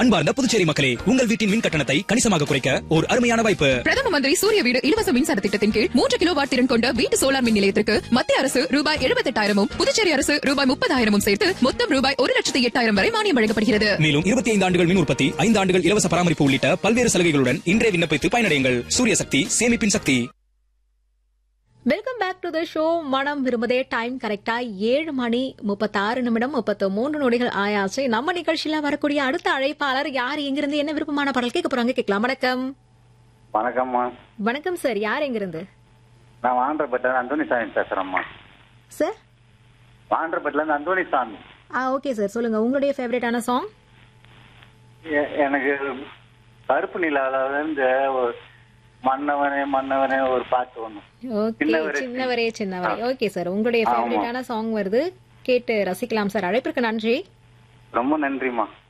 அன்பார்ந்த புதுச்சேரி மக்களே உங்கள் வீட்டின் மின் கட்டணத்தை கணிசமாக குறைக்க ஒரு அருமையான வாய்ப்பு பிரதம மந்திரி சூரிய வீடு இலவச மின்சார திட்டத்தின் கீழ் மூன்று கிலோ வாட் திறன் கொண்ட வீட்டு சோலார் மின் நிலையத்திற்கு மத்திய அரசு ரூபாய் எழுபத்தெட்டாயிரமும் புதுச்சேரி அரசு ரூபாய் முப்பதாயிரமும் சேர்த்து மொத்தம் ரூபாய் ஒரு லட்சத்தி எட்டாயிரம் வரை மானியம் வழங்கப்படுகிறது மேலும் இருபத்தி ஐந்து ஆண்டுகள் மின் உற்பத்தி ஐந்து ஆண்டுகள் இலவச பராமரிப்பு உள்ளிட்ட பல்வேறு சலுகைகளுடன் இன்றே விண்ணப்பித்து பயனடையுங்கள் சூரிய சக்தி சேமிப்பின் சக்தி welcome back to the show மனம் விரும்புதே டைம் கரெக்டா ஏழு மணி முப்பத்தாறு நிமிடம் முப்பத்து மூன்று நொடிகள் ஆயாச்சு நம்ம நிகழ்ச்சியில வரக்கூடிய அடுத்த அழைப்பாளர் யார் எங்கிருந்து என்ன விருப்பமான பாடல் கேட்க போறாங்க கேட்கலாம் வணக்கம் வணக்கம்மா வணக்கம் சார் யார் எங்கிருந்து நான் வாண்டர்பேட்டில அந்தோனி சாமி பேசுறேம்மா சார் வாண்டர்பேட்டில இருந்து அந்தோனி சாமி ஆ ஓகே சார் சொல்லுங்க உங்களுடைய ஃபேவரட்டான சாங் எ- எனக்கு கருப்பு நிலால இருந்து ஒரு மன்னவனே மன்னவனே ஒரு பாட்டு ஒண்ணு ஓகே சின்னவரே. சின்னவரே சின்னவரே ஓகே சார் உங்களுடைய ஆமா. ஃபேவரட்டான சாங் வருது கேட்டு ரசிக்கலாம் சார் அழைப்பிற்கு நன்றி ரொம்ப நன்றிம்மா